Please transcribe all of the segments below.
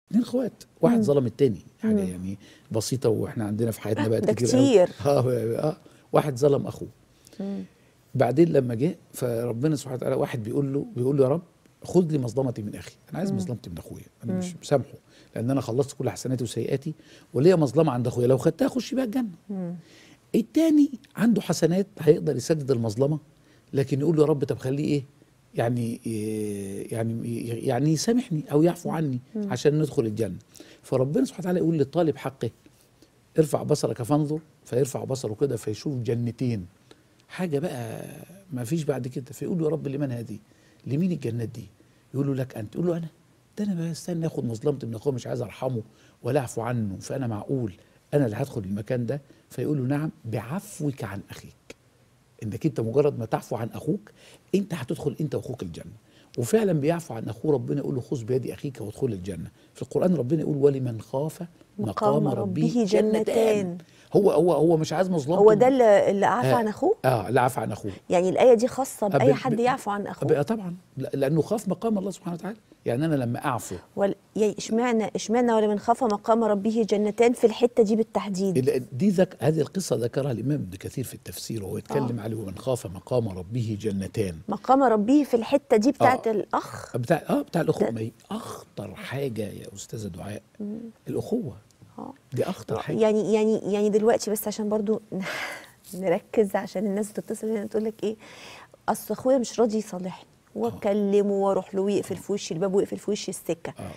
اتنين اخوات واحد ظلم التاني حاجه يعني بسيطه واحنا عندنا في حياتنا بقى ده كتير قوي. كتير. اه اه واحد ظلم اخوه بعدين لما جه فربنا سبحانه وتعالى واحد بيقول له بيقول له يا رب خذ لي مظلمتي من اخي انا عايز مظلمتي من اخويا انا مش مسامحه لان انا خلصت كل حسناتي وسيئاتي وليا مظلمه عند اخويا لو خدتها اخش بيها الجنه التاني عنده حسنات هيقدر يسدد المظلمه لكن يقول له يا رب طب خليه ايه يعني إيه يعني يعني يسامحني او يعفو عني عشان ندخل الجنه فربنا سبحانه وتعالى يقول للطالب حقه ارفع بصرك فانظر فيرفع بصره كده فيشوف جنتين حاجه بقى ما فيش بعد كده فيقول له يا رب لمن هذه لمين الجنات دي يقول له لك انت تقول له انا ده انا بستنى اخد مظلمتي من اخوه مش عايز ارحمه ولا اعفو عنه فانا معقول انا اللي هدخل المكان ده فيقول له نعم بعفوك عن اخيك انك انت مجرد ما تعفو عن اخوك انت هتدخل انت واخوك الجنه وفعلا بيعفو عن اخوه ربنا يقول له خذ بيد اخيك وادخل الجنه في القران ربنا يقول ولمن خاف مقام, مقام ربه ربه جنتان جنتان. هو هو هو مش عايز مظلمته هو ده اللي اللي عفى آه. عن اخوه اه لا عفى عن اخوه يعني الايه دي خاصه آه، باي ب- حد ب- يعفو عن اخوه بقى طبعا لا- لانه خاف مقام الله سبحانه وتعالى يعني انا لما اعفو ولا يعني اشمعنى اشمعنى ولمن خاف مقام ربه جنتان في الحته دي بالتحديد ال- دي ذك هذه القصه ذكرها الامام ابن كثير في التفسير وهو يتكلم عليه ومن خاف مقام ربه جنتان مقام ربه في الحته دي بتاعت آه. الاخ بتاع اه بتاع الاخوه ده- ما هي اخطر حاجه يا استاذه دعاء الاخوه آه. دي اخطر حاجه يعني يعني يعني دلوقتي بس عشان برضو نركز عشان الناس تتصل هنا تقول لك ايه اصل اخويا مش راضي يصالحني واكلمه واروح له ويقفل في وشي الباب ويقفل في وشي السكه آه.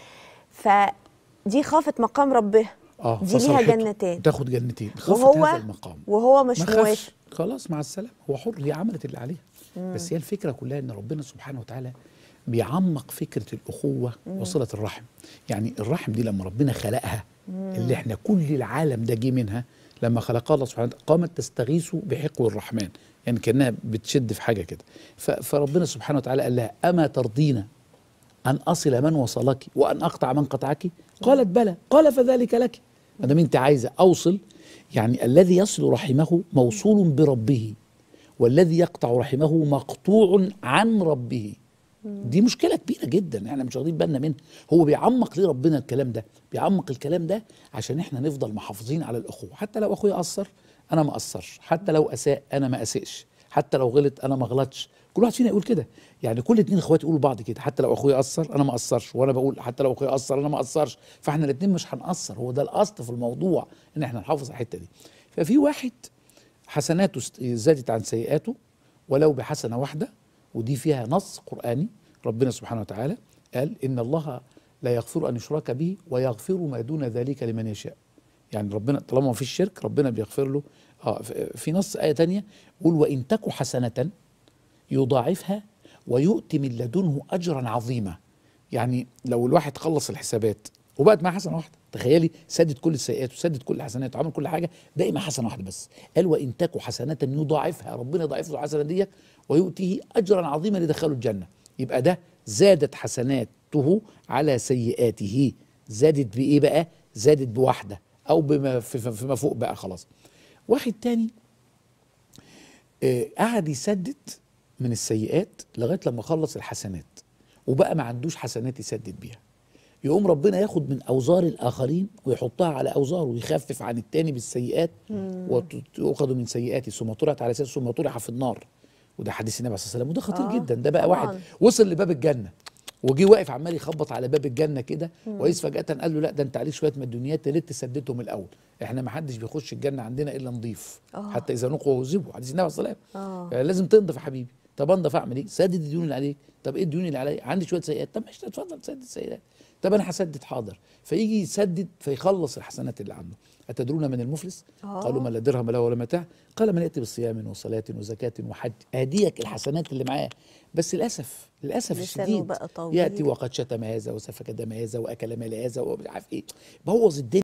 فدي خافت مقام ربها اه دي ليها فصلحته. جنتين تاخد جنتين خافت وهو هذا المقام وهو مش ما موافق خافش خلاص مع السلامه هو حر هي عملت اللي عليها بس هي الفكره كلها ان ربنا سبحانه وتعالى بيعمق فكره الاخوه وصله الرحم يعني الرحم دي لما ربنا خلقها اللي احنا كل العالم ده جه منها لما خلقها الله سبحانه وتعالى قامت تستغيث بحقو الرحمن يعني كانها بتشد في حاجه كده ف- فربنا سبحانه وتعالى قال لها اما ترضين أن أصل من وصلك وأن أقطع من قطعك قالت بلى قال فذلك لك ما دام أنت عايزة أوصل يعني الذي يصل رحمه موصول بربه والذي يقطع رحمه مقطوع عن ربه دي مشكلة كبيرة جدا احنا مش واخدين بالنا منها هو بيعمق ليه ربنا الكلام ده بيعمق الكلام ده عشان احنا نفضل محافظين على الأخوة حتى لو أخويا قصر أنا ما أقصرش حتى لو أساء أنا ما أسئش حتى لو غلط أنا ما غلطش كل واحد فينا يقول كده يعني كل اتنين اخوات يقولوا لبعض كده حتى لو اخويا قصر انا ما اقصرش وانا بقول حتى لو اخويا قصر انا ما اقصرش فاحنا الاتنين مش هنقصر هو ده الاصل في الموضوع ان احنا نحافظ على الحته دي ففي واحد حسناته است- زادت عن سيئاته ولو بحسنه واحده ودي فيها نص قراني ربنا سبحانه وتعالى قال ان الله لا يغفر ان يشرك به ويغفر ما دون ذلك لمن يشاء يعني ربنا طالما ما فيش شرك ربنا بيغفر له اه ف- في نص ايه تانية يقول وان تك حسنه يضاعفها ويؤتي من لدنه اجرا عظيما يعني لو الواحد خلص الحسابات وبقت معاه حسنه واحده تخيلي سدد كل السيئات وسدد كل الحسنات وعمل كل حاجه باقي معاه حسنه واحده بس قال وان تك حسنه يضاعفها ربنا يضاعف له الحسنه ديت ويؤتيه اجرا عظيما ليدخله الجنه يبقى ده زادت حسناته على سيئاته زادت بايه بقى زادت بواحده او بما في- في- فيما فوق بقى خلاص واحد تاني آه، قعد يسدد من السيئات لغايه لما خلص الحسنات وبقى ما عندوش حسنات يسدد بيها يقوم ربنا ياخد من اوزار الاخرين ويحطها على اوزاره ويخفف عن التاني بالسيئات وتؤخذ من سيئاته ثم طرحت على اساس ثم طرح في النار وده حديث النبي صلى الله عليه وسلم وده خطير آه، جدا ده بقى طبعاً. واحد وصل لباب الجنه وجي واقف عمال يخبط على باب الجنه كده وإذ فجاه قال له لا ده انت عليك شويه مديونيات يا ريت تسددهم الاول احنا ما حدش بيخش الجنه عندنا الا نضيف آه. حتى اذا نقوا وذبوا حديث النبي صلى الله عليه آه. وسلم لازم تنضف يا حبيبي طب انضف اعمل ايه سدد الديون اللي عليك طب ايه الديون اللي عليا عندي شويه سيئات طب ماشي اتفضل سدد السيئات طب انا هسدد حاضر فيجي يسدد فيخلص الحسنات اللي عنده اتدرون من المفلس آه. قالوا من لا درهم له ولا متاع قال من ياتي بصيام وصلاه وزكاه وحج اديك الحسنات اللي معاه بس للاسف للاسف لسانه الشديد بقى طويل. ياتي وقد شتم هذا وسفك دم هذا واكل مال هذا ومش عارف ايه بوظ الدنيا